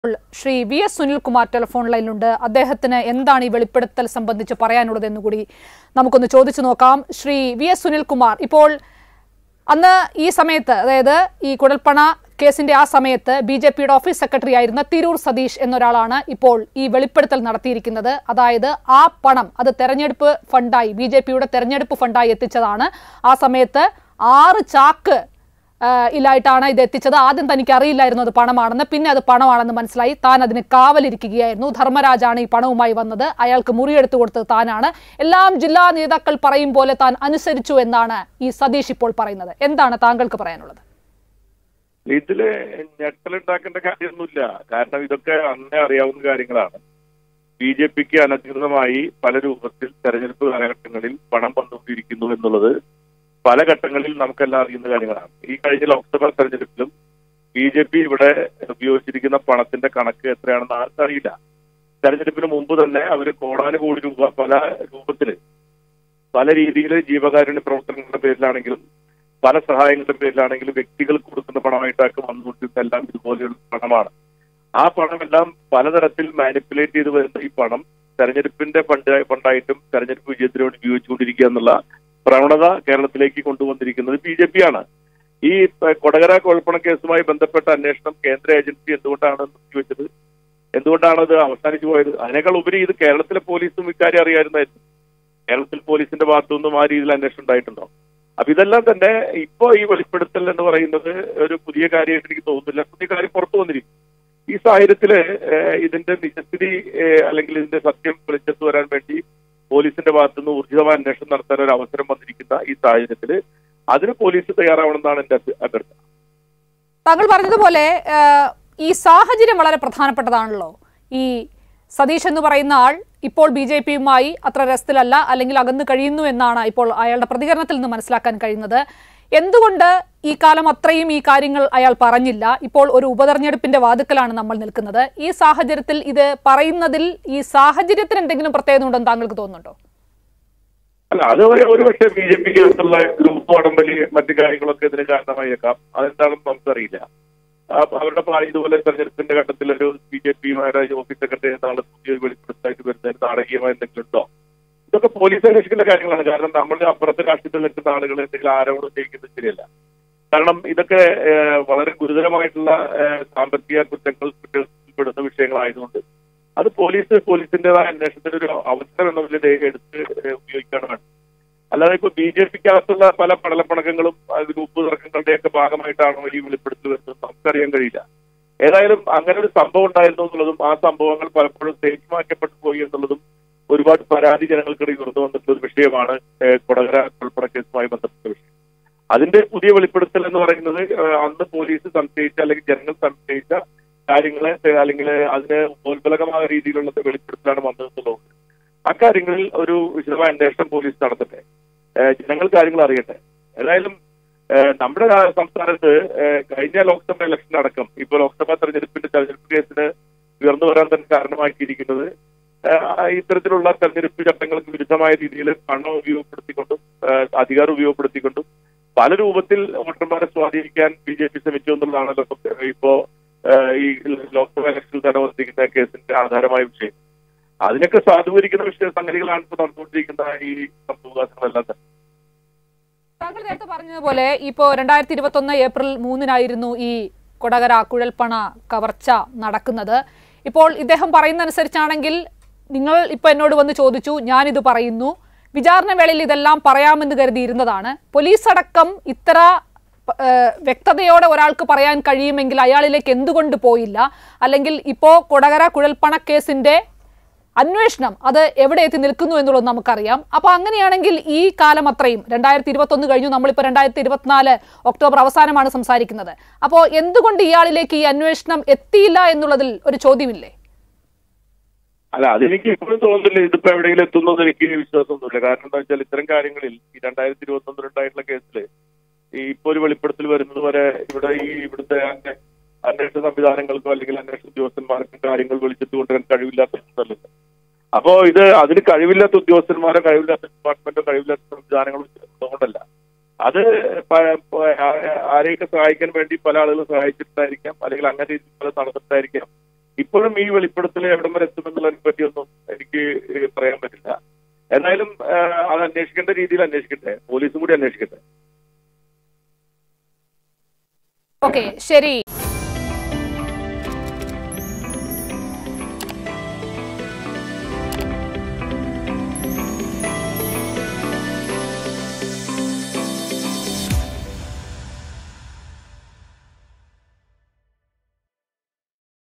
Shri V S Sunilkumar telephone ലൈനിലുണ്ട് അദ്ദേഹത്തിന് എന്താണ് ഈ വെളിപ്പെടുത്തൽ സംബന്ധിച്ച് പറയാനുള്ളത് എന്നുകൂടി നമുക്കൊന്ന് ചോദിച്ചു നോക്കാം ശ്രീ വി എസ് സുനിൽകുമാർ ഇപ്പോൾ അന്ന് ഈ സമയത്ത് അതായത് ഈ കുഴൽപ്പണ കേസിന്റെ ആ സമയത്ത് ബി ജെ പിയുടെ ഓഫീസ് സെക്രട്ടറി ആയിരുന്ന തിരൂർ സതീഷ് എന്നൊരാളാണ് ഇപ്പോൾ ഈ വെളിപ്പെടുത്തൽ നടത്തിയിരിക്കുന്നത് അതായത് ആ പണം അത് തെരഞ്ഞെടുപ്പ് ഫണ്ടായി ബി ജെ പിയുടെ തെരഞ്ഞെടുപ്പ് ഫണ്ടായി എത്തിച്ചതാണ് ആ സമയത്ത് ആറ് ചാക്ക് ആ, ഇല്ലായിട്ടാണ് ഇത് എത്തിച്ചത് ആദ്യം തനിക്ക് അറിയില്ലായിരുന്നു അത് പണമാണെന്ന് പിന്നെ അത് പണമാണെന്ന് മനസ്സിലായി താൻ അതിന് കാവലിരിക്കുകയായിരുന്നു ധർമ്മരാജാണ് ഈ പണവുമായി വന്നത് അയാൾക്ക് മുറിയെടുത്തു കൊടുത്തത് താനാണ് എല്ലാം ജില്ലാ നേതാക്കൾ പറയും പോലെ താൻ അനുസരിച്ചു എന്നാണ് ഈ സതീഷ് ഇപ്പോൾ പറയുന്നത് എന്താണ് താങ്കൾക്ക് പറയാനുള്ളത് ഇതില് ഞെട്ടലുണ്ടാക്കേണ്ട കാര്യമൊന്നുമില്ല കാരണം ഇതൊക്കെ അന്നേ അറിയാവുന്ന കാര്യങ്ങളാണ് ബി ജെ പിക്ക് അനധികൃതമായി പല രൂപത്തിൽ തെരഞ്ഞെടുപ്പ് കാലഘട്ടങ്ങളിൽ പണം വന്നുകൊണ്ടിരിക്കുന്നു എന്നുള്ളത് പല ഘട്ടങ്ങളിൽ നമുക്കെല്ലാം അറിയുന്ന കാര്യങ്ങളാണ് ഈ കഴിഞ്ഞ ലോക്സഭാ തെരഞ്ഞെടുപ്പിലും ബി ജെ പി ഇവിടെ ഉപയോഗിച്ചിരിക്കുന്ന പണത്തിന്റെ കണക്ക് എത്രയാണെന്ന് ആർക്കറിയില്ല തെരഞ്ഞെടുപ്പിന് മുമ്പ് തന്നെ അവർ കോടാനുകോടി രൂപ പല രൂപത്തില് പല രീതിയിൽ ജീവകാരുണ്യ പ്രവർത്തനങ്ങളുടെ പേരിലാണെങ്കിലും പല സഹായങ്ങളുടെ പേരിലാണെങ്കിലും വ്യക്തികൾക്ക് കൊടുക്കുന്ന പണമായിട്ടൊക്കെ വന്നുകൊണ്ടിരുന്നെല്ലാം ഇതുപോലെയുള്ള പണമാണ് ആ പണമെല്ലാം പലതരത്തിൽ മാനിപ്പുലേറ്റ് ചെയ്ത് വരുന്ന ഈ പണം തെരഞ്ഞെടുപ്പിന്റെ ഫണ്ട് ഫണ്ടായിട്ടും തെരഞ്ഞെടുപ്പ് വിജയത്തിന് വേണ്ടി ഉപയോഗിച്ചുകൊണ്ടിരിക്കുക എന്നുള്ള പ്രവണത കേരളത്തിലേക്ക് കൊണ്ടുവന്നിരിക്കുന്നത് ബി ജെ പി ആണ് ഈ പ- കൊടകര കുഴൽപ്പണ കേസുമായി ബന്ധപ്പെട്ട അന്വേഷണം കേന്ദ്ര ഏജൻസി എന്തുകൊണ്ടാണ് നിർത്തിവെച്ചത് എന്തുകൊണ്ടാണ് അത് അവസാനിച്ചു പോയത് അതിനേക്കാൾ ഉപരി ഇത് കേരളത്തിലെ പോലീസും ഇക്കാര്യം അറിയാമായിരുന്നായിരുന്നു കേരളത്തിൽ പോലീസിന്റെ ഭാഗത്തുനിന്നും ആ രീതിയിൽ അന്വേഷണം ഉണ്ടായിട്ടുണ്ടോ അപ്പൊ ഇതെല്ലാം തന്നെ ഇപ്പോ ഈ വെളിപ്പെടുത്തൽ എന്ന് പറയുന്നത് ഒരു പുതിയ കാര്യമായിട്ട് എനിക്ക് തോന്നുന്നില്ല പുതിയ കാര്യം പുറത്തു വന്നിരിക്കും ഈ സാഹചര്യത്തില് ഏഹ്, ഇതിന്റെ നിജസ്ഥിതി ഏഹ്, അല്ലെങ്കിൽ ഇതിന്റെ സത്യം വെളിച്ചത്ത് വരാൻ വേണ്ടി പോലീസിന്റെ ഭാഗത്തുനിന്ന് ഊർജിതമായ അന്വേഷണം നടത്താൻ ഒരു അവസരം വന്നിരിക്കുന്ന ഈ സാഹചര്യത്തിൽ അതിന് പോലീസ് തയ്യാറാവണമെന്നാണ് എന്റെ അഭ്യ- അഭ്യർത്ഥന താങ്കൾ പറഞ്ഞതുപോലെ ആ, ഈ സാഹചര്യം വളരെ പ്രധാനപ്പെട്ടതാണല്ലോ ഈ സതീഷ് എന്ന് പറയുന്ന ആൾ ഇപ്പോൾ ബി ജെ പിയുമായി അത്ര രസത്തിലല്ല അല്ലെങ്കിൽ അകന്നു കഴിയുന്നു എന്നാണ് ഇപ്പോൾ അയാളുടെ പ്രതികരണത്തിൽ നിന്ന് മനസ്സിലാക്കാൻ കഴിയുന്നത് എന്തുകൊണ്ട് ഈ കാലം അത്രയും ഈ കാര്യങ്ങൾ അയാൾ പറഞ്ഞില്ല ഇപ്പോൾ ഒരു ഉപതെരഞ്ഞെടുപ്പിന്റെ വാതുക്കലാണ് നമ്മൾ നിൽക്കുന്നത് ഈ സാഹചര്യത്തിൽ ഇത് പറയുന്നതിൽ ഈ സാഹചര്യത്തിന് എന്തെങ്കിലും പ്രത്യേകത ഉണ്ടെന്ന് താങ്കൾക്ക് തോന്നുന്നുണ്ടോ അല്ല അത് ഒരു ഒരു പക്ഷേ ബി ജെ പിക്ക് അകത്തുള്ള ഗ്രൂപ്പ് ഉടമ്പലി മറ്റു കാര്യങ്ങളൊക്കെ ഇതിന് കാരണമായേക്കാം അതെന്താണെന്ന് നമുക്കറിയില്ല ആ, അവരുടെ പാ- ഇതുപോലെ തെരഞ്ഞെടുപ്പിന്റെ ഘട്ടത്തിൽ ഒരു ബി ജെ പിമാരുടെ ഓഫീസ് സെക്രട്ടറി നാളെ പുതിയ വെളിപ്പെടുത്തായിട്ട് വരുന്നതിന് നാടകീയമായ എന്തെങ്കിലും ഉണ്ടോ ഇതൊക്കെ പോലീസ് അന്വേഷിക്കേണ്ട കാര്യങ്ങളാണ് കാരണം നമ്മൾ അപ്പുറത്തെ രാഷ്ട്രീയത്തിൽ നിൽക്കുന്ന ആളുകൾ എന്തെങ്കിലും ആരോപണം ചെയ്യുന്നത് ശരിയല്ല കാരണം ഇതൊക്കെ ഏഹ്, വളരെ ഗുരുതരമായിട്ടുള്ള ഏഹ്, സാമ്പത്തിക കുറ്റങ്ങൾ കുറ്റപ്പെടുന്ന വിഷയങ്ങളായതുകൊണ്ട് അത് പോലീസ് പോലീസിന്റേതായ അന്വേഷണത്തിന് ഒരു അവസരം എന്ന നിലയിൽ എടുത്ത് ഏഹ്, ഉപയോഗിക്കുകയാണ് വേണ്ടത് അല്ലാതെ ഇപ്പൊ ബി ജെ പിക്ക് അകത്തുള്ള പല പടലപ്പണക്കങ്ങളും അത് ഗ്രൂപ്പ് തർക്കങ്ങളുടെ ഒക്കെ ഭാഗമായിട്ടാണോ ഈ വെളിപ്പെടുത്തൽ വരുന്നത് നമുക്കറിയാൻ കഴിയില്ല ഏതായാലും അങ്ങനെ ഒരു സംഭവം ഉണ്ടായിരുന്നു എന്നുള്ളതും ആ സംഭവങ്ങൾ പലപ്പോഴും തേച്ചുമാറ്റപ്പെട്ടു പോയി എന്നുള്ളതും ഒരുപാട് പരാതി ജനങ്ങൾക്കിടയിൽ ഉയർന്നു വന്നിട്ടുള്ള ഒരു വിഷയമാണ് ഏഹ്, കൊടകര കൊൽപ്പണ കേസുമായി ബന്ധപ്പെട്ട വിഷയം അതിന്റെ പുതിയ വെളിപ്പെടുത്തൽ എന്ന് പറയുന്നത് ഏഹ്, അന്ന് പോലീസ് സംശയിച്ച അല്ലെങ്കിൽ ജനങ്ങൾ സംശയിച്ച കാര്യങ്ങളെ ഏഹ്, അല്ലെങ്കിൽ അതിന് ഉപോത്ബലകമായ രീതിയിലുള്ള വെളിപ്പെടുത്തലാണ് വന്നതെന്നുള്ളത് അക്കാര്യങ്ങളിൽ ഒരു വിശദമായ അന്വേഷണം പോലീസ് നടത്തട്ടെ ഏഹ്, ജനങ്ങൾ കാര്യങ്ങൾ അറിയട്ടെ ഏതായാലും ഏഹ്, നമ്മുടെ രാ- സംസ്ഥാനത്ത് ഏഹ്, കഴിഞ്ഞ ലോക്സഭ ഇലക്ഷൻ അടക്കം ഇപ്പോൾ ലോക്സഭാ തെരഞ്ഞെടുപ്പിന്റെ തെരഞ്ഞെടുപ്പ് കേസിന് ഉയർന്നു വരാൻ തന്നെ കാരണമാക്കിയിരിക്കുന്നത് ഏഹ്, ഇത്തരത്തിലുള്ള തെരഞ്ഞെടുപ്പ് ചട്ടങ്ങൾക്ക് വിരുദ്ധമായ രീതിയിൽ പണം ഉപയോഗപ്പെടുത്തിക്കൊണ്ടും ഏഹ്, അധികാരം ഉപയോഗപ്പെടുത്തിക്കൊണ്ടും പല രൂപത്തിൽ വോട്ടർമാരെ സ്വാധീനിക്കാൻ ബി ജെ പി ശ്രമിച്ചു എന്നുള്ളതാണല്ലോ ഇപ്പൊ- ഇപ്പോ ഏഹ്, ഈ ലോക്സഭ ഇലക്ഷനിൽ തന്നെ വന്നിരിക്കുന്ന കേസിന്റെ ആധാരമായ വിഷയം അതിനൊക്കെ സാധൂകരിക്കുന്ന വിഷയ സംഗതികളാണ് ഇപ്പോൾ നടന്നുകൊണ്ടിരിക്കുന്ന ഈ സംഭവങ്ങളെല്ലാം തന്നെ താങ്കൾ നേരത്തെ പറഞ്ഞതുപോലെ ഇപ്പോൾ രണ്ടായിരത്തി ഇരുപത്തി ഒന്ന് ഏപ്രിൽ മൂന്നിനായിരുന്നു ഈ കൊടകര കുഴൽപ്പണ കവർച്ച നടക്കുന്നത് ഇപ്പോൾ ഇദ്ദേഹം പറയുന്നതനുസരിച്ചാണെങ്കിൽ നിങ്ങൾ ഇപ്പൊ എന്നോട് വന്ന് ചോദിച്ചു ഞാനിത് പറയുന്നു വിചാരണ വേളയിൽ ഇതെല്ലാം പറയാമെന്ന് കരുതിയിരുന്നതാണ് പോലീസ് അടക്കം ഇത്ര ഏഹ്, വ്യക്തതയോടെ ഒരാൾക്ക് പറയാൻ കഴിയുമെങ്കിൽ അയാളിലേക്ക് എന്തുകൊണ്ട് പോയില്ല അല്ലെങ്കിൽ ഇപ്പോ കൊടകര കുഴൽപ്പണ കേസിന്റെ അന്വേഷണം അത് എവിടെ എത്തി നിൽക്കുന്നു എന്നുള്ളത് നമുക്കറിയാം അപ്പൊ അങ്ങനെയാണെങ്കിൽ ഈ കാലം അത്രയും രണ്ടായിരത്തി ഇരുപത്തി ഒന്ന് കഴിഞ്ഞു നമ്മളിപ്പോൾ രണ്ടായിരത്തി ഇരുപത്തിനാല് ഒക്ടോബർ അവസാനമാണ് സംസാരിക്കുന്നത് അപ്പോൾ എന്തുകൊണ്ട് ഇയാളിലേക്ക് ഈ അന്വേഷണം എത്തിയില്ല എന്നുള്ളതിൽ ഒരു ചോദ്യമില്ലേ അല്ല അതെനിക്ക് ഇപ്പോഴും തോന്നുന്നില്ല ഇതിപ്പോ എവിടെയെങ്കിലും എത്തുന്നത് എനിക്ക് വിശ്വാസമൊന്നുമില്ല കാരണം എന്താ വെച്ചാൽ ഇത്തരം കാര്യങ്ങളിൽ ഈ രണ്ടായിരത്തി ഇരുപത്തി ഒന്നിലുണ്ടായിട്ടുള്ള കേസില് ഈ ഇപ്പൊ ഒരു വെളിപ്പെടുത്തൽ വരുന്നത് വരെ ഇവിടെ ഈ ഇവിടുത്തെ അന്വേ- അന്വേഷണ സംവിധാനങ്ങൾക്കോ അല്ലെങ്കിൽ അന്വേഷണ ഉദ്യോഗസ്ഥന്മാർക്കും കാര്യങ്ങൾ വിളിച്ചിട്ട് കൊണ്ടുവരാൻ കഴിവില്ലാത്ത അപ്പോ ഇത് അതിന് കഴിവില്ലാത്ത ഉദ്യോഗസ്ഥന്മാരോ കഴിവില്ലാത്ത ഡിപ്പാർട്ട്മെന്റോ കഴിവില്ലാത്ത സംവിധാനങ്ങളോ ഉള്ളതുകൊണ്ടല്ല അത് പ- പ- ആ- ആരെയൊക്കെ സഹായിക്കാൻ വേണ്ടി പല ആളുകളും സഹായിച്ചിട്ടുണ്ടായിരിക്കാം അല്ലെങ്കിൽ അങ്ങനെ രീതിയിൽ പല നടന്നിട്ടായിരിക്കാം ഇപ്പോഴും ഈ വെളിപ്പെടുത്തൽ എവിടം വരെ എത്തുമെന്നുള്ളതിനെ പറ്റിയൊന്നും എനിക്ക് ഏഹ്, പറയാൻ പറ്റില്ല ഏതായാലും ഏഹ്, അത് അന്വേഷിക്കേണ്ട രീതിയിൽ അന്വേഷിക്കട്ടെ പോലീസും കൂടി അന്വേഷിക്കട്ടെ ഓക്കെ ശരി